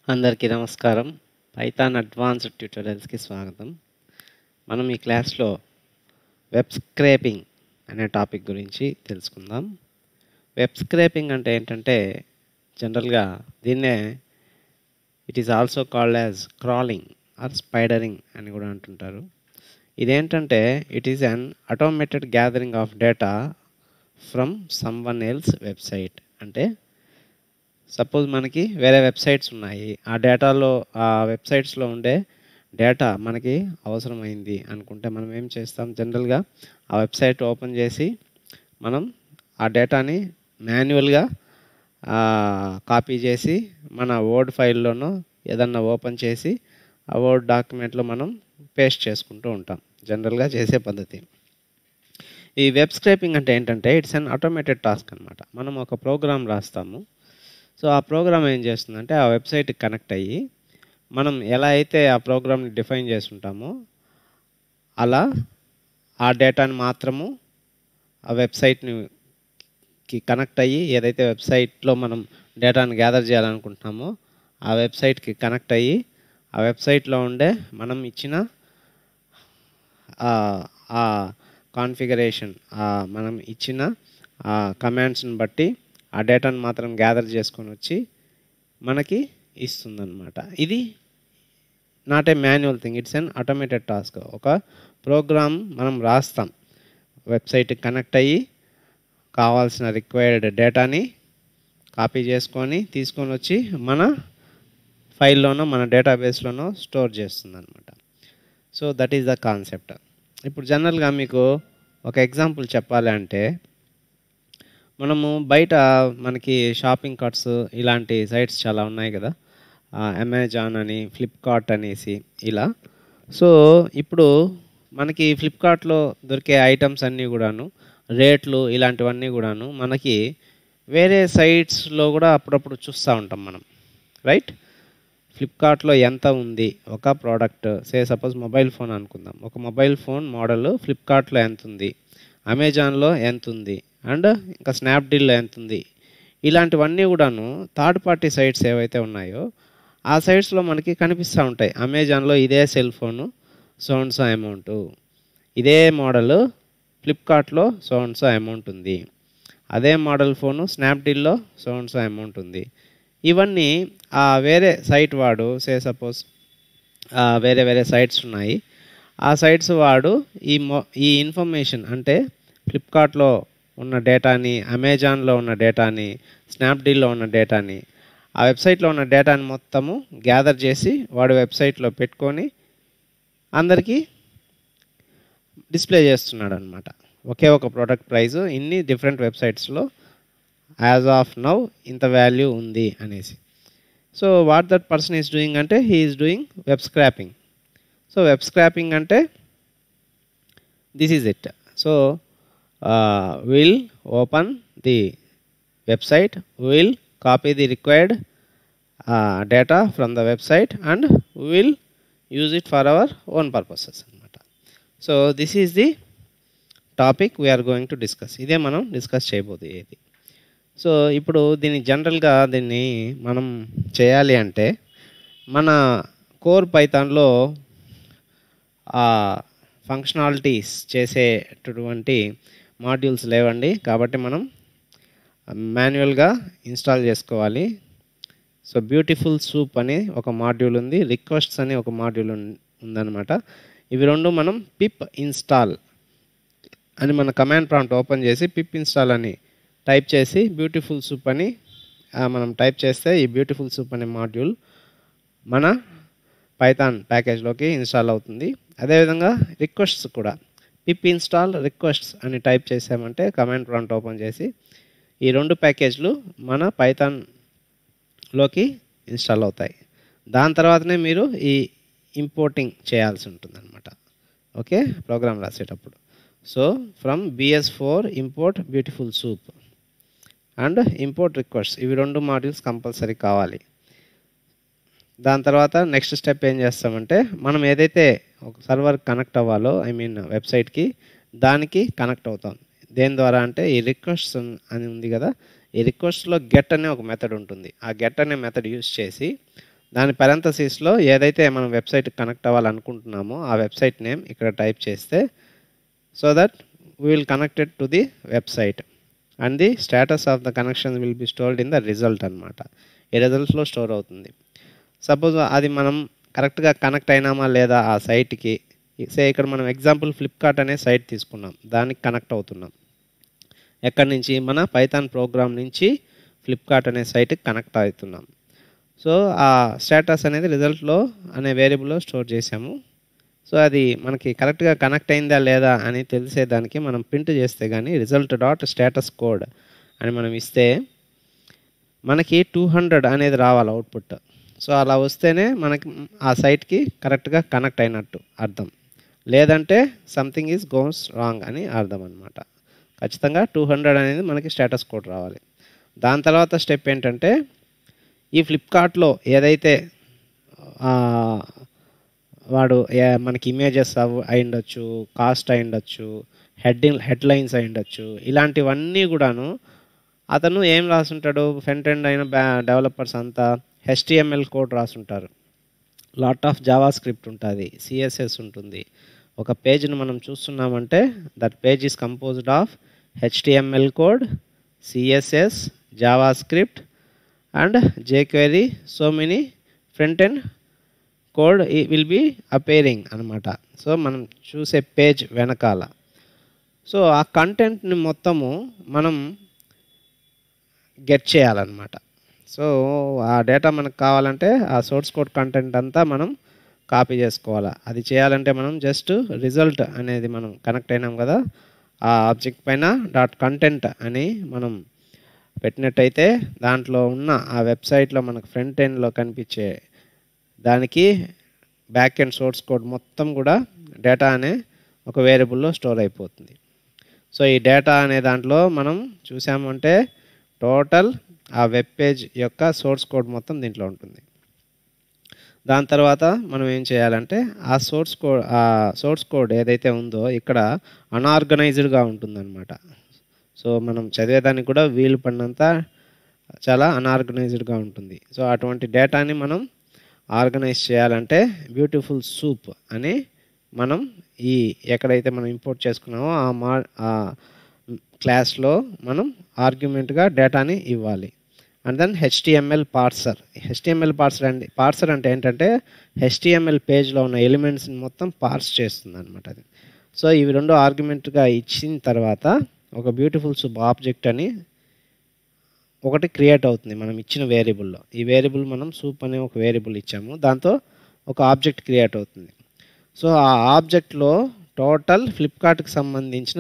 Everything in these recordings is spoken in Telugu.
అందరికీ నమస్కారం పైథాన్ అడ్వాన్స్డ్ ట్యూటోరియల్స్కి స్వాగతం మనం ఈ క్లాస్లో వెబ్ స్క్రేపింగ్ అనే టాపిక్ గురించి తెలుసుకుందాం వెబ్ స్క్రేపింగ్ అంటే ఏంటంటే జనరల్గా దీన్నే it is also called as crawling or spidering అని కూడా అంటుంటారు ఇదేంటంటే it is an automated gathering of data from someone else website అంటే సపోజ్ మనకి వేరే వెబ్సైట్స్ ఉన్నాయి ఆ డేటాలో ఆ వెబ్సైట్స్లో ఉండే డేటా మనకి అవసరమైంది అనుకుంటే మనం ఏం చేస్తాం జనరల్గా ఆ వెబ్సైట్ ఓపెన్ చేసి మనం ఆ డేటాని మాన్యువల్గా కాపీ చేసి మన వర్డ్ ఫైల్లోనో ఏదన్నా ఓపెన్ చేసి ఆ వర్డ్ డాక్యుమెంట్లో మనం పేస్ట్ చేసుకుంటూ ఉంటాం జనరల్గా చేసే పద్ధతి ఈ వెబ్ స్క్రేపింగ్ అంటే ఏంటంటే ఇట్స్ అన్ ఆటోమేటెడ్ టాస్క్ అనమాట మనం ఒక ప్రోగ్రామ్ రాస్తాము సో ఆ ప్రోగ్రామ్ ఏం చేస్తుందంటే ఆ వెబ్సైట్కి కనెక్ట్ అయ్యి మనం ఎలా అయితే ఆ ప్రోగ్రామ్ని డిఫైన్ చేసుంటామో అలా ఆ డేటాని మాత్రము ఆ వెబ్సైట్ని కి కనెక్ట్ అయ్యి ఏదైతే వెబ్సైట్లో మనం డేటాను గ్యాదర్ చేయాలనుకుంటున్నామో ఆ వెబ్సైట్కి కనెక్ట్ అయ్యి ఆ వెబ్సైట్లో ఉండే మనం ఇచ్చిన ఆ కాన్ఫిగరేషన్ మనం ఇచ్చిన ఆ కమాండ్స్ని బట్టి ఆ డేటాను మాత్రం గ్యాదర్ చేసుకొని వచ్చి మనకి ఇస్తుందన్నమాట ఇది not a manual thing it's an automated task ఒక ప్రోగ్రామ్ మనం రాస్తాం వెబ్సైట్కి కనెక్ట్ అయ్యి కావాల్సిన రిక్వైర్డ్ డేటాని కాపీ చేసుకొని తీసుకొని వచ్చి మన ఫైల్లోనో మన డేటాబేస్లోనో స్టోర్ చేస్తుంది అనమాట so that is the concept ఇప్పుడు జనరల్గా మీకు ఒక ఎగ్జాంపుల్ చెప్పాలి అంటే మనము బయట మనకి షాపింగ్ కార్ట్స్ ఇలాంటి సైట్స్ చాలా ఉన్నాయి కదా అమెజాన్ అని ఫ్లిప్కార్ట్ అనేసి ఇలా సో ఇప్పుడు మనకి ఫ్లిప్కార్ట్లో దొరికే ఐటమ్స్ అన్నీ కూడాను రేట్లు ఇలాంటివన్నీ కూడాను మనకి వేరే సైట్స్లో కూడా అప్పుడప్పుడు చూస్తూ ఉంటాం మనం రైట్ ఫ్లిప్కార్ట్లో ఎంత ఉంది ఒక product say suppose mobile phone అనుకుందాం ఒక మొబైల్ ఫోన్ మోడల్ ఫ్లిప్కార్ట్లో ఎంత ఉంది అమెజాన్లో ఎంత ఉంది అండ్ ఇంకా స్నాప్డీల్లో ఎంత ఉంది ఇలాంటివన్నీ కూడాను థర్డ్ పార్టీ సైట్స్ ఏవైతే ఉన్నాయో ఆ సైట్స్లో మనకి కనిపిస్తూ ఉంటాయి అమెజాన్లో ఇదే సెల్ ఫోను సోన్సో అమౌంట్ ఇదే మోడల్ ఫ్లిప్కార్ట్లో సోన్సో అమౌంట్ ఉంది అదే మోడల్ ఫోను స్నాప్డీల్లో సోన్సో అమౌంట్ ఉంది ఇవన్నీ ఆ వేరే సైట్ వాడు సే సపోజ్ వేరే వేరే సైట్స్ ఉన్నాయి ఆ సైట్స్ వాడు ఈ మొ ఈ ఇన్ఫర్మేషన్ అంటే ఫ్లిప్కార్ట్లో ఉన్న డేటాని అమెజాన్లో ఉన్న డేటాని స్నాప్డీల్లో ఉన్న డేటాని ఆ వెబ్సైట్లో ఉన్న డేటాని మొత్తము గ్యాదర్ చేసి వాడు వెబ్సైట్లో పెట్టుకొని అందరికీ డిస్ప్లే చేస్తున్నాడు అనమాట ఒకే ఒక ప్రోడక్ట్ ప్రైస్ ఇన్ని డిఫరెంట్ వెబ్సైట్స్లో యాజ్ ఆఫ్ నౌ ఇంత వాల్యూ ఉంది అనేసి so what that person is doing అంటే he is doing web scraping so web scraping అంటే this is it so will open the website will copy the required data from the website and will use it for our own purposes అనమాట so this is the topic we're going to discuss ఇదే మనం డిస్కస్ చేయబోయేది సో ఇప్పుడు దీన్ని జనరల్గా దీన్ని మనం చేయాలి అంటే మన కోర్ పైథాన్లో ఫంక్షనాలిటీస్ చేసేటటువంటి మాడ్యూల్స్ లేవండి కాబట్టి మనం మాన్యువల్గా ఇన్స్టాల్ చేసుకోవాలి సో బ్యూటిఫుల్ సూప్ అని ఒక మాడ్యూల్ ఉంది రిక్వెస్ట్స్ అని ఒక మాడ్యూల్ ఉందన్నమాట ఇవి రెండు మనం పిప్ ఇన్స్టాల్ అని మన కమాండ్ ప్రాంప్ట్ ఓపెన్ చేసి పిప్ ఇన్స్టాల్ అని టైప్ చేసి బ్యూటిఫుల్ సూప్ అని మనం టైప్ చేస్తే ఈ బ్యూటిఫుల్ సూప్ అనే మాడ్యూల్ మన పైథాన్ ప్యాకేజ్లోకి ఇన్స్టాల్ అవుతుంది అదేవిధంగా రిక్వెస్ట్స్ కూడా పిప్ ఇన్స్టాల్ రిక్వెస్ట్స్ అని టైప్ చేసామంటే కమాండ్ ప్రాంప్ట్ ఓపెన్ చేసి ఈ రెండు ప్యాకేజ్లు మన పైథాన్లోకి ఇన్స్టాల్ అవుతాయి దాని తర్వాతనే మీరు ఈ ఇంపోర్టింగ్ చేయాల్సి ఉంటుంది అనమాట ఓకే ప్రోగ్రామ్ రాసేటప్పుడు so from BS four import Beautiful Soup and import request ఇవి రెండు మాడ్యూల్స్ కంపల్సరీ కావాలి దాని తర్వాత నెక్స్ట్ స్టెప్ ఏం చేస్తామంటే మనం ఏదైతే ఒక సర్వర్ కనెక్ట్ అవ్వాలో ఐ మీన్ వెబ్సైట్కి దానికి కనెక్ట్ అవుతాం దేని ద్వారా అంటే ఈ రిక్వెస్ట్ అని ఉంది కదా ఈ రిక్వెస్ట్లో గెట్ అనే ఒక మెథడ్ ఉంటుంది ఆ గెట్ అనే మెథడ్ యూస్ చేసి దాని పెరంతసిస్లో ఏదైతే మనం వెబ్సైట్ కనెక్ట్ అవ్వాలనుకుంటున్నామో ఆ వెబ్సైట్ నేమ్ ఇక్కడ టైప్ చేస్తే so that we will connected to the website and the status of the connection will be stored in the result అనమాట ఈ రిజల్ట్స్లో స్టోర్ అవుతుంది సపోజ్ అది మనం కరెక్ట్గా కనెక్ట్ అయినామా లేదా ఆ సైట్కి సే ఇక్కడ మనం ఎగ్జాంపుల్ ఫ్లిప్కార్ట్ అనే సైట్ తీసుకున్నాం దానికి కనెక్ట్ అవుతున్నాం ఎక్కడి నుంచి మన పైథాన్ ప్రోగ్రామ్ నుంచి ఫ్లిప్కార్ట్ అనే సైట్కి కనెక్ట్ అవుతున్నాం సో ఆ స్టేటస్ అనేది రిజల్ట్లో అనే వేరియబుల్లో స్టోర్ చేసాము సో అది మనకి కరెక్ట్గా కనెక్ట్ అయిందా లేదా అని తెలిసేదానికి మనం ప్రింట్ చేస్తే కానీ రిజల్ట్ డాట్ స్టేటస్ కోడ్ అని మనం ఇస్తే మనకి టూ హండ్రెడ్ అనేది రావాలి అవుట్పుట్ సో అలా వస్తేనే మనకి ఆ సైట్కి కరెక్ట్గా కనెక్ట్ అయినట్టు అర్థం లేదంటే సంథింగ్ ఈజ్ గోన్స్ రాంగ్ అని అర్థం అనమాట ఖచ్చితంగా టూ హండ్రెడ్ అనేది మనకి స్టేటస్ కోడ్ రావాలి దాని తర్వాత స్టెప్ ఏంటంటే ఈ ఫ్లిప్కార్ట్లో ఏదైతే ఆ, వాడు ఏ- మనకి ఇమేజెస్ అవ్ అయి ఉండొచ్చు కాస్ట్ అయి ఉండొచ్చు హెడ్డింగ్ హెడ్లైన్స్ అయి ఉండొచ్చు ఇలాంటివన్నీ కూడాను అతను ఏం రాసుంటాడు ఫ్రంట్ ఎండ్ అయిన బ్యా డెవలపర్స్ అంతా హెచ్టిఎంఎల్ కోడ్ రాసుంటారు లాట్ ఆఫ్ జావా స్క్రిప్ట్ ఉంటుంది సిఎస్ఎస్ ఉంటుంది ఒక పేజ్ని మనం చూస్తున్నామంటే that page is composed of HTML code CSS JavaScript and jQuery so many front end code will be appearing అనమాట సో మనం చూసే పేజ్ వెనకాల సో ఆ కంటెంట్ని మొత్తము మనం గెట్ చేయాలన్నమాట సో ఆ డేటా మనకు కావాలంటే ఆ సోర్స్ కోడ్ కంటెంట్ అంతా మనం కాపీ చేసుకోవాలి అది చేయాలంటే మనం జస్ట్ రిజల్ట్ అనేది మనం కనెక్ట్ అయినాం కదా ఆ ఆబ్జెక్ట్ పైన డాట్ కంటెంట్ అని మనం పెట్టినట్టయితే దాంట్లో ఉన్న ఆ వెబ్సైట్లో మనకు ఫ్రంట్ ఎండ్లో కనిపించే దానికి బ్యాక్ ఎండ్ సోర్స్ కోడ్ మొత్తం కూడా డేటా అనే ఒక వేరియబుల్లో స్టోర్ అయిపోతుంది సో ఈ డేటా అనే దాంట్లో మనం చూసామంటే టోటల్ ఆ వెబ్ పేజ్ యొక్క సోర్స్ కోడ్ మొత్తం దీంట్లో ఉంటుంది దాని తర్వాత మనం ఏం చేయాలంటే ఆ సోర్స్ కోడ్ ఆ సోర్స్ కోడ్ ఏదైతే ఉందో ఇక్కడ అనార్గనైజ్డ్గా ఉంటుందన్నమాట సో మనం చదివేదానికి కూడా వీలు పడినంత చాలా అనార్గనైజ్డ్గా ఉంటుంది సో అటువంటి డేటాని మనం ఆర్గనైజ్ చేయాలంటే బ్యూటిఫుల్ సూప్ అని మనం ఈ ఎక్కడైతే మనం ఇంపోర్ట్ చేసుకున్నామో ఆ మా ఆ క్లాస్లో మనం ఆర్గ్యుమెంట్గా డేటాని ఇవ్వాలి and then HTML parser HTML parser అంటే పార్సర్ అంటే ఏంటంటే హెచ్టిఎంఎల్ పేజ్లో ఉన్న ఎలిమెంట్స్ని మొత్తం పార్స్ చేస్తుంది అనమాట అది సో ఇవి రెండు ఆర్గ్యుమెంట్గా ఇచ్చిన తర్వాత ఒక బ్యూటిఫుల్ సూప్ ఆబ్జెక్ట్ అని ఒకటి క్రియేట్ అవుతుంది మనం ఇచ్చిన వేరియబుల్లో ఈ వేరియబుల్ మనం సూప్ అనే ఒక వేరియబుల్ ఇచ్చాము దాంతో ఒక ఆబ్జెక్ట్ క్రియేట్ అవుతుంది సో ఆ ఆబ్జెక్ట్లో టోటల్ ఫ్లిప్కార్ట్కి సంబంధించిన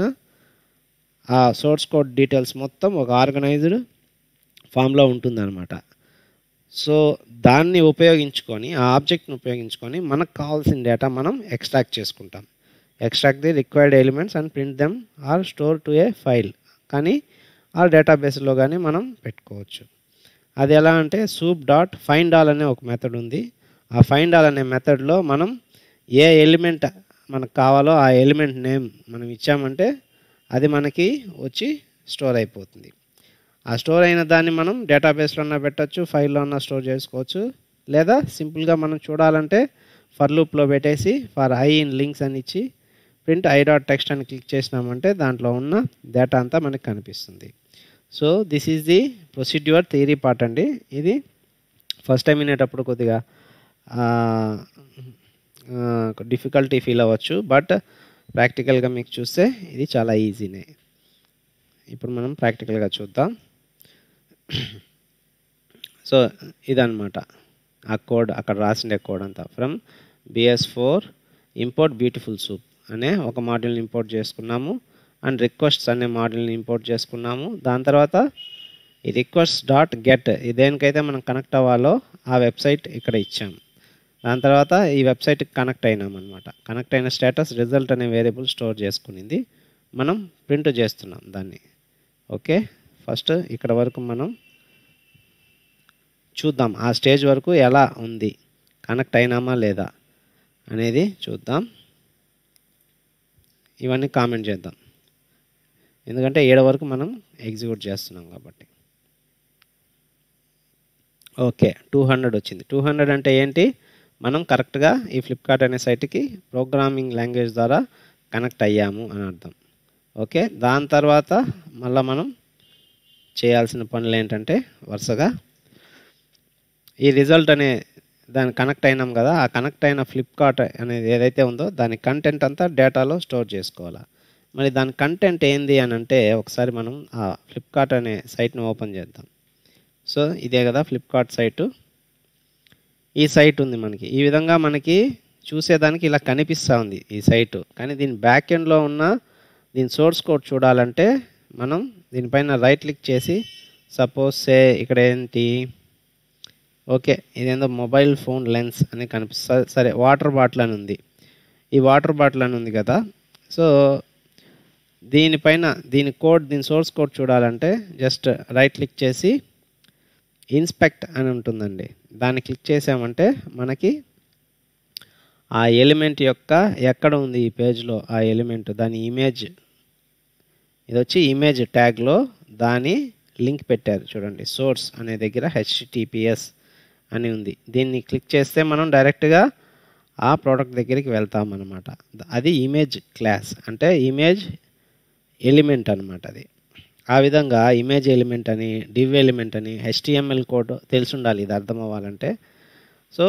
ఆ సోర్స్ కోడ్ డీటెయిల్స్ మొత్తం ఒక ఆర్గనైజ్డ్ ఫామ్లో ఉంటుందన్నమాట సో దాన్ని ఉపయోగించుకొని ఆ ఆబ్జెక్ట్ని ఉపయోగించుకొని మనకు కావాల్సిన డేటా మనం ఎక్స్ట్రాక్ట్ చేసుకుంటాం extract the required elements and print them or store to a file కానీ ఆ డేటాబేస్లో కానీ మనం పెట్టుకోవచ్చు అది ఎలా అంటే సూప్ డాట్ ఫైండ్ ఆల్ అనే ఒక మెథడ్ ఉంది ఆ ఫైండ్ ఆల్ అనే మెథడ్లో మనం ఏ ఎలిమెంట్ మనకు కావాలో ఆ ఎలిమెంట్ నేమ్ మనం ఇచ్చామంటే అది మనకి వచ్చి స్టోర్ అయిపోతుంది ఆ స్టోర్ అయిన దాన్ని మనం డేటాబేస్లో ఉన్న పెట్టచ్చు ఫైల్లో ఉన్న స్టోర్ చేసుకోవచ్చు లేదా సింపుల్గా మనం చూడాలంటే ఫర్ లూప్లో పెట్టేసి ఫర్ ఐ ఇన్ లింక్స్ అని ఇచ్చి ప్రింట్ ఐ డాట్ టెక్స్ట్ అని క్లిక్ చేసినామంటే దాంట్లో ఉన్న డేటా అంతా మనకి కనిపిస్తుంది so this is the procedure theory part అండి ఇది ఫస్ట్ టైం వినేటప్పుడు కొద్దిగా డిఫికల్టీ ఫీల్ అవ్వచ్చు బట్ ప్రాక్టికల్గా మీకు చూస్తే ఇది చాలా ఈజీనే ఇప్పుడు మనం ప్రాక్టికల్గా చూద్దాం సో ఇదన్నమాట ఆ కోడ్ అక్కడ రాసిండే కోడ్ అంతా from BS four import Beautiful Soup అనే ఒక మాడ్యూల్ని ఇంపోర్ట్ చేసుకున్నాము అండ్ రిక్వెస్ట్స్ అనే మాడ్యూల్ని ఇంపోర్ట్ చేసుకున్నాము దాని తర్వాత ఈ రిక్వెస్ట్ డాట్ గెట్ దేనికైతే మనం కనెక్ట్ అవ్వాలో ఆ వెబ్సైట్ ఇక్కడ ఇచ్చాము దాని తర్వాత ఈ వెబ్సైట్కి కనెక్ట్ అయినాం అనమాట కనెక్ట్ అయిన స్టేటస్ రిజల్ట్ అనే వేరియబుల్ స్టోర్ చేసుకునింది మనం ప్రింట్ చేస్తున్నాం దాన్ని ఓకే ఫస్ట్ ఇక్కడ వరకు మనం చూద్దాం ఆ స్టేజ్ వరకు ఎలా ఉంది కనెక్ట్ అయినామా లేదా అనేది చూద్దాం ఇవన్నీ కామెంట్ చేద్దాం ఎందుకంటే ఏడు వరకు మనం ఎగ్జిక్యూట్ చేస్తున్నాం కాబట్టి ఓకే టూ హండ్రెడ్ వచ్చింది టూ హండ్రెడ్ అంటే ఏంటి మనం కరెక్ట్గా ఈ ఫ్లిప్కార్ట్ అనే సైట్కి ప్రోగ్రామింగ్ లాంగ్వేజ్ ద్వారా కనెక్ట్ అయ్యాము అని అర్థం ఓకే దాని తర్వాత మళ్ళీ మనం చేయాల్సిన పనులు ఏంటంటే వరుసగా ఈ రిజల్ట్ అనే దాని కనెక్ట్ అయినాం కదా ఆ కనెక్ట్ అయిన ఫ్లిప్కార్ట్ అనేది ఏదైతే ఉందో దాని కంటెంట్ అంతా డేటాలో స్టోర్ చేసుకోవాలి మరి దాని కంటెంట్ ఏంది అని అంటే ఒకసారి మనం ఆ ఫ్లిప్కార్ట్ అనే సైట్ని ఓపెన్ చేద్దాం సో ఇదే కదా ఫ్లిప్కార్ట్ సైటు ఈ సైట్ ఉంది మనకి ఈ విధంగా మనకి చూసేదానికి ఇలా కనిపిస్తూ ఉంది ఈ సైటు కానీ దీని బ్యాక్ ఎండ్లో ఉన్న దీని సోర్స్ కోడ్ చూడాలంటే మనం దీనిపైన రైట్ క్లిక్ చేసి సపోజ్ సే ఇక్కడ ఏంటి ఓకే ఇదేందో మొబైల్ ఫోన్ లెన్స్ అని కనిపిస్తుంది సరే వాటర్ బాటిల్ అని ఉంది ఈ వాటర్ బాటిల్ అని ఉంది కదా సో దీనిపైన దీని కోడ్ దీని సోర్స్ కోడ్ చూడాలంటే జస్ట్ రైట్ క్లిక్ చేసి ఇన్స్పెక్ట్ అని ఉంటుందండి దాన్ని క్లిక్ చేసామంటే మనకి ఆ ఎలిమెంట్ యొక్క ఎక్కడ ఉంది ఈ పేజ్లో ఆ ఎలిమెంట్ దాని ఇమేజ్ ఇది వచ్చి ఇమేజ్ ట్యాగ్లో దాని లింక్ పెట్టారు చూడండి సోర్స్ అనే దగ్గర హెచ్టిపిఎస్ అని ఉంది దీన్ని క్లిక్ చేస్తే మనం డైరెక్ట్గా ఆ ప్రోడక్ట్ దగ్గరికి వెళ్తాం అనమాట అది ఇమేజ్ క్లాస్ అంటే ఇమేజ్ ఎలిమెంట్ అనమాట అది ఆ విధంగా ఇమేజ్ ఎలిమెంట్ అని డివ్ ఎలిమెంట్ అని హెచ్టిఎంఎల్ కోడ్ తెలిసి ఉండాలి ఇది అర్థం అవ్వాలంటే సో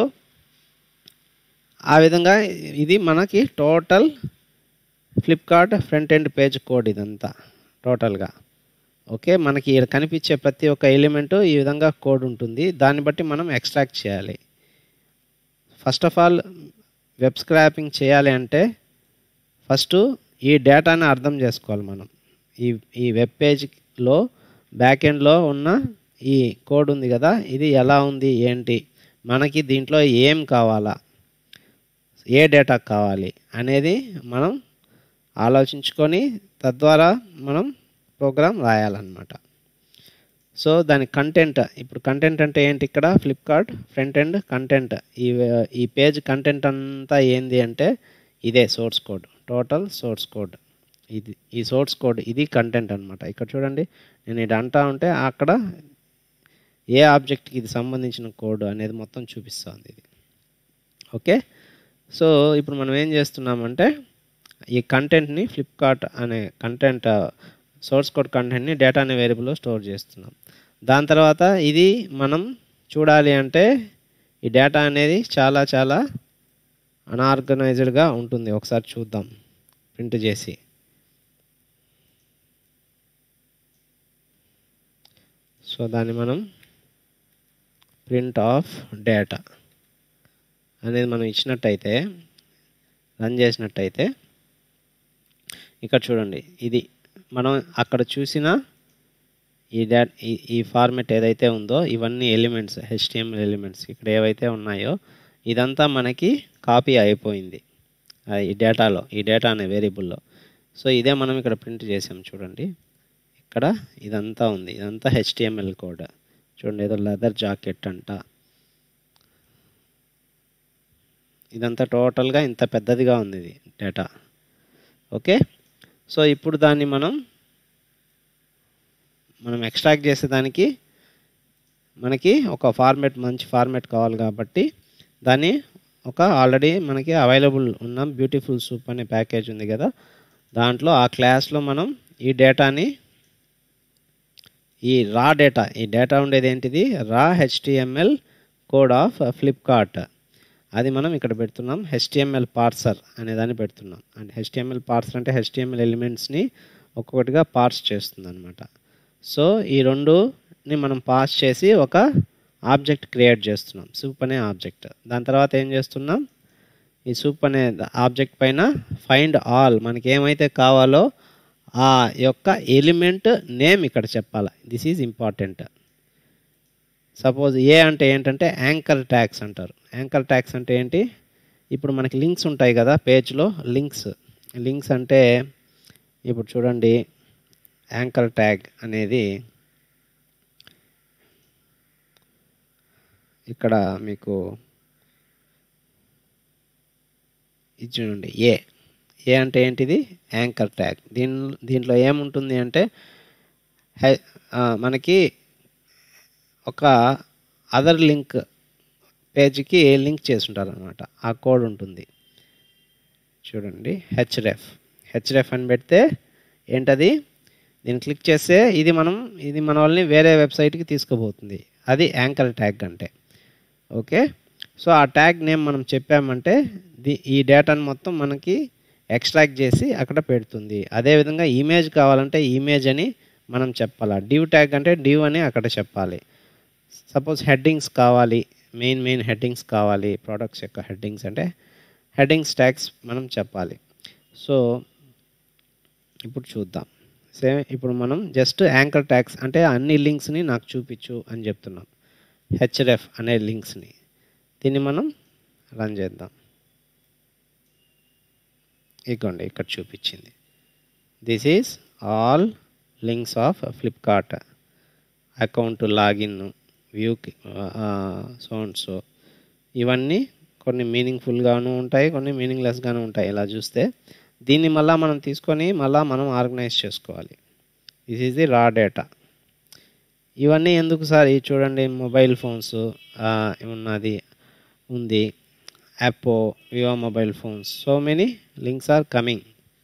ఆ విధంగా ఇది మనకి total Flipkart front end page code ఇదంతా టోటల్గా ఓకే మనకి ఇక్కడ కనిపించే ప్రతి ఒక్క ఎలిమెంట్ ఈ విధంగా కోడ్ ఉంటుంది దాన్ని బట్టి మనం ఎక్స్ట్రాక్ట్ చేయాలి first of all web scraping చేయాలి అంటే ఫస్ట్ ఈ డేటాని అర్థం చేసుకోవాలి మనం ఈ ఈ వెబ్ పేజ్లో బ్యాక్ ఎండ్లో ఉన్న ఈ కోడ్ ఉంది కదా ఇది ఎలా ఉంది ఏంటి మనకి దీంట్లో ఏం కావాలా ఏ డేటా కావాలి అనేది మనం ఆలోచించుకొని తద్వారా మనం ప్రోగ్రామ్ రాయాలన్నమాట సో దాని కంటెంట్ ఇప్పుడు కంటెంట్ అంటే ఏంటి ఇక్కడ ఫ్లిప్కార్ట్ ఫ్రంట్ ఎండ్ కంటెంట్ ఈ ఈ పేజ్ కంటెంట్ అంతా ఏంది అంటే ఇదే source code total source code ఇది ఈ సోర్స్ కోడ్ ఇది కంటెంట్ అనమాట ఇక్కడ చూడండి నేను ఇది అంటా ఉంటే అక్కడ ఏ ఆబ్జెక్ట్కి ఇది సంబంధించిన కోడ్ అనేది మొత్తం చూపిస్తుంది ఇది ఓకే సో ఇప్పుడు మనం ఏం చేస్తున్నామంటే ఈ కంటెంట్ని ఫ్లిప్కార్ట్ అనే కంటెంట్ సోర్స్ కోడ్ కంటెంట్ని డేటా అనే వేరియబుల్లో స్టోర్ చేస్తున్నాం దాని తర్వాత ఇది మనం చూడాలి అంటే ఈ డేటా అనేది చాలా చాలా అనార్గనైజ్డ్గా ఉంటుంది ఒకసారి చూద్దాం ప్రింట్ చేసి సో దాన్ని మనం ప్రింట్ ఆఫ్ డేటా అనేది మనం ఇచ్చినట్టయితే రన్ చేసినట్టయితే ఇక్కడ చూడండి ఇది మనం అక్కడ చూసిన ఈ డా ఈ ఈ ఫార్మెట్ ఏదైతే ఉందో ఇవన్నీ ఎలిమెంట్స్ హెచ్టిఎంఎల్ ఎలిమెంట్స్ ఇక్కడ ఏవైతే ఉన్నాయో ఇదంతా మనకి కాపీ అయిపోయింది ఈ డేటాలో ఈ డేటా అనే వేరియబుల్లో సో ఇదే మనం ఇక్కడ ప్రింట్ చేసాం చూడండి ఇక్కడ ఇదంతా ఉంది ఇదంతా హెచ్టిఎంఎల్ కోడ్ చూడండి ఏదో లెదర్ జాకెట్ అంట ఇదంతా టోటల్గా ఇంత పెద్దదిగా ఉంది ఇది డేటా ఓకే సో ఇప్పుడు దాన్ని మనం మనం ఎక్స్ట్రాక్ట్ చేసేదానికి మనకి ఒక ఫార్మెట్ మంచి ఫార్మెట్ కావాలి కాబట్టి దాన్ని ఒక ఆల్రెడీ మనకి అవైలబుల్ ఉన్న బ్యూటిఫుల్ సూప్ అనే ప్యాకేజ్ ఉంది కదా దాంట్లో ఆ క్లాస్లో మనం ఈ డేటాని ఈ రా డేటా ఈ డేటా ఉండేది ఏంటిది రా హెచ్టిఎంఎల్ కోడ్ ఆఫ్ ఫ్లిప్కార్ట్ అది మనం ఇక్కడ పెడుతున్నాం హెచ్టిఎంఎల్ పార్సర్ అనే దాన్ని పెడుతున్నాం అండ్ హెచ్టిఎంఎల్ పార్సర్ అంటే హెచ్టిఎంఎల్ ఎలిమెంట్స్ని ఒక్కొక్కటిగా పార్స్ చేస్తుంది అనమాట సో ఈ రెండుని మనం పాస్ చేసి ఒక ఆబ్జెక్ట్ క్రియేట్ చేస్తున్నాం సూప్ అనే ఆబ్జెక్ట్ దాని తర్వాత ఏం చేస్తున్నాం ఈ సూప్ అనే ఆబ్జెక్ట్ పైన ఫైండ్ ఆల్ మనకి ఏమైతే కావాలో ఆ యొక్క ఎలిమెంట్ నేమ్ ఇక్కడ చెప్పాలి this is important suppose a అంటే ఏంటంటే యాంకర్ ట్యాగ్స్ అంటారు యాంకర్ ట్యాగ్స్ అంటే ఏంటి ఇప్పుడు మనకి లింక్స్ ఉంటాయి కదా పేజ్లో లింక్స్ లింక్స్ అంటే ఇప్పుడు చూడండి యాంకర్ ట్యాగ్ అనేది ఇక్కడ మీకు ఇది చూడండి ఏ ఏ అంటే ఏంటిది యాంకర్ ట్యాగ్ దీని దీంట్లో ఏముంటుంది అంటే మనకి ఒక అదర్ లింక్ పేజ్కి లింక్ చేసి ఉంటారు అనమాట ఆ కోడ్ ఉంటుంది చూడండి హెచ్రెఫ్ హెచ్రెఫ్ అని పెడితే ఏంటది దీన్ని క్లిక్ చేస్తే ఇది మనం ఇది మన వాళ్ళని వేరే వెబ్సైట్కి తీసుకుపోతుంది అది యాంకర్ ట్యాగ్ అంటే ఓకే సో ఆ ట్యాగ్ నేమ్ మనం చెప్పామంటే ది ఈ డేటాను మొత్తం మనకి ఎక్స్ట్రాక్ట్ చేసి అక్కడ పెడుతుంది అదేవిధంగా ఇమేజ్ కావాలంటే ఇమేజ్ అని మనం చెప్పాలి డివ్ ట్యాగ్ అంటే డివ్ అని అక్కడ చెప్పాలి సపోజ్ హెడ్డింగ్స్ కావాలి మెయిన్ మెయిన్ హెడ్డింగ్స్ కావాలి ప్రోడక్ట్స్ యొక్క హెడ్డింగ్స్ అంటే హెడ్డింగ్స్ ట్యాగ్స్ మనం చెప్పాలి సో ఇప్పుడు చూద్దాం సేమ్ ఇప్పుడు మనం జస్ట్ యాంకర్ ట్యాగ్స్ అంటే అన్ని లింక్స్ని నాకు చూపించు అని చెప్తున్నాం హెచ్ఎఫ్ అనే లింక్స్ని దీన్ని మనం రన్ చేద్దాం ఇగోండి ఇక్కడ చూపించింది this is all links of Flipkart account login view so and so ఇవన్నీ కొన్ని మీనింగ్ఫుల్గాను ఉంటాయి కొన్ని మీనింగ్లెస్గాను ఉంటాయి ఇలా చూస్తే దీన్ని మళ్ళీ మనం తీసుకొని మళ్ళీ మనం ఆర్గనైజ్ చేసుకోవాలి this is the raw data ఇవన్నీ ఎందుకు సార్ ఇది చూడండి మొబైల్ ఫోన్స్ ఉన్నది ఉంది Oppo Vivo mobile phones so many links are coming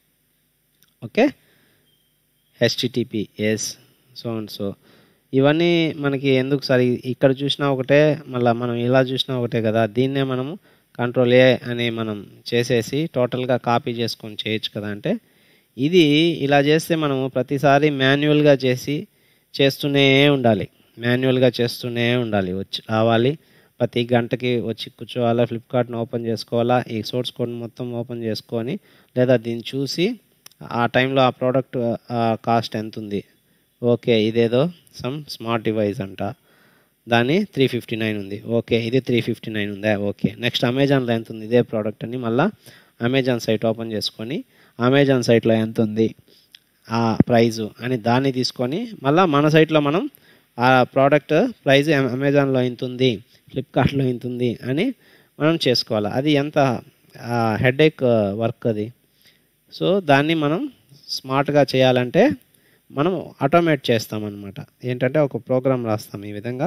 okay HTTPS so and so ఇవన్నీ మనకి ఎందుకు సార్ ఇక్కడ చూసినా ఒకటే మళ్ళీ మనం ఇలా చూసినా ఒకటే కదా దీన్నే మనము కంట్రోల్ ఏ అని మనం చేసేసి టోటల్గా కాపీ చేసుకొని చేయొచ్చు కదా అంటే ఇది ఇలా చేస్తే మనము ప్రతిసారి మాన్యువల్గా చేసి చేస్తూనే ఉండాలి మాన్యువల్గా చేస్తూనే ఉండాలి వచ్చి రావాలి ప్రతి గంటకి వచ్చి కూర్చోవాలా ఫ్లిప్కార్ట్ని ఓపెన్ చేసుకోవాలా ఈ సోర్స్ కోడ్ మొత్తం ఓపెన్ చేసుకొని లేదా దీన్ని చూసి ఆ టైంలో ఆ ప్రోడక్ట్ కాస్ట్ ఎంత ఉంది ఓకే ఇదేదో సమ్ స్మార్ట్ డివైస్ అంట దాని త్రీ ఫిఫ్టీ నైన్ ఉంది ఓకే ఇది త్రీ ఫిఫ్టీ నైన్ ఉందా ఓకే నెక్స్ట్ అమెజాన్లో ఎంత ఉంది ఇదే ప్రోడక్ట్ అని మళ్ళీ అమెజాన్ సైట్ ఓపెన్ చేసుకొని అమెజాన్ సైట్లో ఎంత ఉంది ఆ ప్రైజు అని దాన్ని తీసుకొని మళ్ళీ మన సైట్లో మనం ఆ ప్రోడక్ట్ ప్రైజ్ అమెజాన్లో ఎంత ఉంది ఫ్లిప్కార్ట్లో ఎంత ఉంది అని మనం చేసుకోవాలి అది ఎంత హెడేక్ వర్క్ అది సో దాన్ని మనం స్మార్ట్గా చేయాలంటే మనం ఆటోమేట్ చేస్తామన్నమాట ఏంటంటే ఒక ప్రోగ్రామ్ రాస్తాం ఈ విధంగా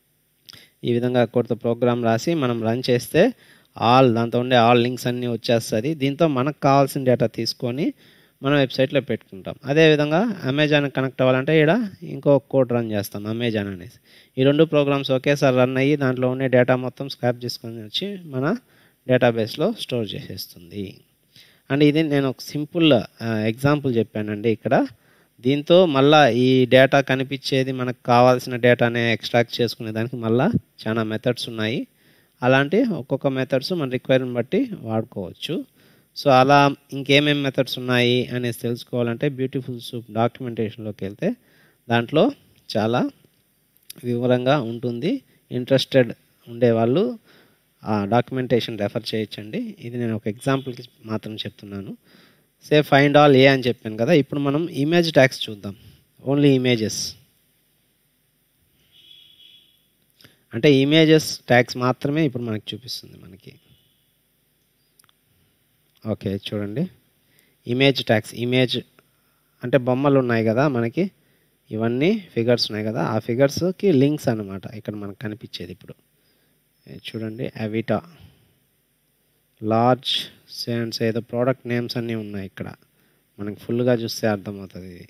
ఈ విధంగా కొత్త ప్రోగ్రామ్ రాసి మనం రన్ చేస్తే ఆల్ దాంతో ఉండే ఆల్ లింక్స్ అన్నీ వచ్చేస్తుంది దీంతో మనకు కావాల్సిన డేటా తీసుకొని మనం వెబ్సైట్లో పెట్టుకుంటాం అదేవిధంగా అమెజాన్ కనెక్ట్ అవ్వాలంటే ఇక్కడ ఇంకో కోడ్ రన్ చేస్తాం అమెజాన్ అనేసి ఈ రెండు ప్రోగ్రామ్స్ ఒకేసారి రన్ అయ్యి దాంట్లో ఉండే డేటా మొత్తం స్క్రాప్ చేసుకొని వచ్చి మన డేటాబేస్లో స్టోర్ చేసేస్తుంది అండ్ ఇది నేను ఒక సింపుల్ ఎగ్జాంపుల్ చెప్పానండి ఇక్కడ దీంతో మళ్ళా ఈ డేటా కనిపించేది మనకు కావాల్సిన డేటానే ఎక్స్ట్రాక్ట్ చేసుకునే దానికి మళ్ళా చాలా మెథడ్స్ ఉన్నాయి అలాంటి ఒక్కొక్క మెథడ్స్ మన రిక్వైర్మెంట్ బట్టి వాడుకోవచ్చు సో అలా ఇంకేమేమి మెథడ్స్ ఉన్నాయి అనేసి తెలుసుకోవాలంటే బ్యూటిఫుల్ సూప్ డాక్యుమెంటేషన్లోకి వెళ్తే దాంట్లో చాలా వివరంగా ఉంటుంది ఇంట్రెస్టెడ్ ఉండేవాళ్ళు ఆ డాక్యుమెంటేషన్ రెఫర్ చేయొచ్చండి ఇది నేను ఒక ఎగ్జాంపుల్కి మాత్రం చెప్తున్నాను సే ఫైండ్ ఆల్ ఏ అని చెప్పాను కదా ఇప్పుడు మనం ఇమేజ్ ట్యాక్స్ చూద్దాం ఓన్లీ ఇమేజెస్ అంటే ఇమేజెస్ ట్యాక్స్ మాత్రమే ఇప్పుడు మనకి చూపిస్తుంది మనకి ఓకే చూడండి ఇమేజ్ ట్యాక్స్ ఇమేజ్ అంటే బొమ్మలు ఉన్నాయి కదా మనకి ఇవన్నీ ఫిగర్స్ ఉన్నాయి కదా ఆ ఫిగర్స్కి లింక్స్ అనమాట ఇక్కడ మనకు కనిపించేది ఇప్పుడు చూడండి అవిటా లార్జ్ సేన్స్ ఏదో ప్రోడక్ట్ నేమ్స్ అన్నీ ఉన్నాయి ఇక్కడ మనకి ఫుల్గా చూస్తే అర్థమవుతుంది ఇది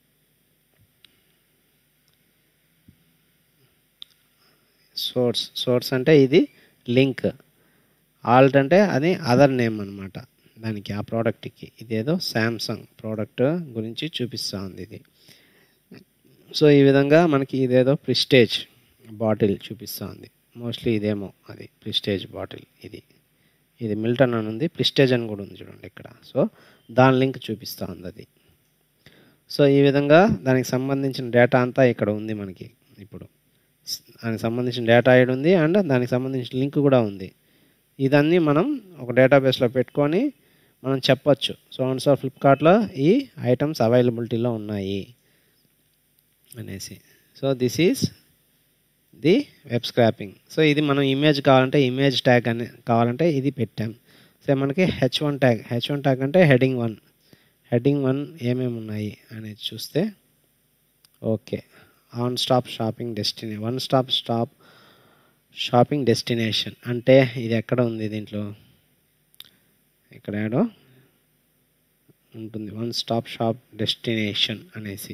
సోర్స్ సోర్స్ అంటే ఇది లింక్ ఆల్ట్ అంటే అది అదర్ నేమ్ అనమాట దానికి ఆ ప్రోడక్ట్కి ఇదేదో శాంసంగ్ ప్రోడక్ట్ గురించి చూపిస్తూ ఉంది ఇది సో ఈ విధంగా మనకి ఇదేదో ప్రిస్టేజ్ బాటిల్ చూపిస్తూ ఉంది మోస్ట్లీ ఇదేమో అది ప్రిస్టేజ్ బాటిల్ ఇది ఇది మిల్టన్ అని ఉంది ప్రిస్టేజ్ అని కూడా ఉంది చూడండి ఇక్కడ సో దాని లింక్ చూపిస్తూ ఉంది అది సో ఈ విధంగా దానికి సంబంధించిన డేటా అంతా ఇక్కడ ఉంది మనకి ఇప్పుడు దానికి సంబంధించిన డేటా ఐడి ఉంది అండ్ దానికి సంబంధించిన లింక్ కూడా ఉంది ఇదన్నీ మనం ఒక డేటాబేస్లో పెట్టుకొని మనం చెప్పొచ్చు సో అండ్ సో ఫ్లిప్కార్ట్లో ఈ ఐటమ్స్ అవైలబిలిటీలో ఉన్నాయి అనేసి so this is the web scraping so ఇది మనం ఇమేజ్ కావాలంటే ఇమేజ్ ట్యాగ్ అని కావాలంటే ఇది పెట్టాం సో మనకి H one tag H one tag అంటే హెడింగ్ వన్ హెడింగ్ వన్ ఏమేమి ఉన్నాయి అనేది చూస్తే okay on stop shopping destiny one stop stop shopping destination అంటే ఇది ఎక్కడ ఉంది దీంట్లో ఇక్కడ ఏడో ఉంటుంది వన్ స్టాప్ షాప్ డెస్టినేషన్ అనేసి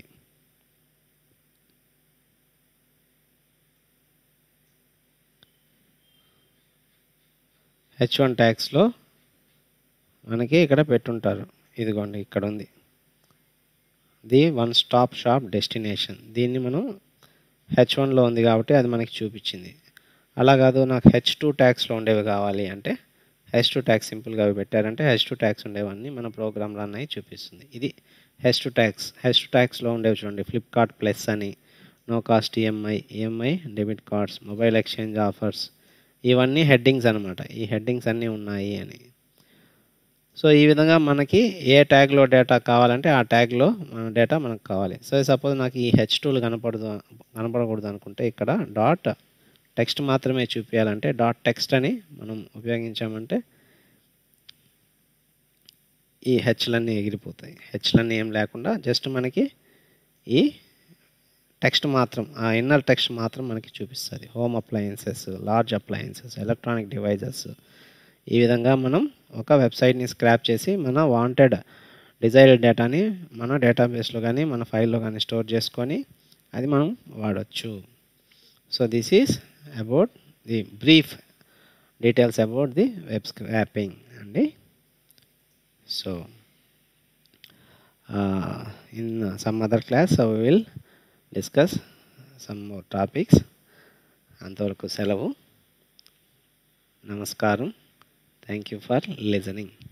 హెచ్ వన్ ట్యాక్స్లో మనకి ఇక్కడ పెట్టుంటారు ఇదిగోండి ఇక్కడ ఉంది the one stop shop destination దీన్ని మనం హెచ్ వన్లో ఉంది కాబట్టి అది మనకి చూపించింది అలా కాదు నాకు హెచ్ టూ ట్యాక్స్లో ఉండేవి కావాలి అంటే హెచ్ టూ ట్యాక్స్ సింపుల్గా అవి పెట్టారంటే హెచ్ టూ ట్యాక్స్ ఉండేవన్నీ మన ప్రోగ్రామ్ రన్ అయ్యి చూపిస్తుంది ఇది H two tags H two ట్యాక్స్లో ఉండేవి చూడండి ఫ్లిప్కార్ట్ ప్లస్ అని no cost EMI EMI debit cards mobile exchange offers ఇవన్నీ హెడ్డింగ్స్ అనమాట ఈ హెడ్డింగ్స్ అన్నీ ఉన్నాయి అని సో ఈ విధంగా మనకి ఏ ట్యాగ్లో డేటా కావాలంటే ఆ ట్యాగ్లో మన డేటా మనకు కావాలి సో సపోజ్ నాకు ఈ హెచ్ టూలు కనపడదు కనపడకూడదు అనుకుంటే ఇక్కడ డాట్ టెక్స్ట్ మాత్రమే చూపించాలంటే డాట్ టెక్స్ట్ అని మనం ఉపయోగించామంటే ఈ హెచ్లన్నీ ఎగిరిపోతాయి హెచ్లన్నీ ఏం లేకుండా జస్ట్ మనకి ఈ టెక్స్ట్ మాత్రం ఆ ఇన్నర్ టెక్స్ట్ మాత్రం మనకి చూపిస్తుంది home appliances large appliances electronic devices ఈ విధంగా మనం ఒక వెబ్సైట్ని స్క్రాప్ చేసి మన వాంటెడ్ డిజైర్డ్ డేటాని మన డేటాబేస్లో కానీ మన ఫైల్లో కానీ స్టోర్ చేసుకొని అది మనం వాడచ్చు so this is about the brief details about the web scraping అండి so in some other class we will discuss some more topics అంతవరకు సెలవు నమస్కారం థ్యాంక్ యూ ఫర్ లిజనింగ్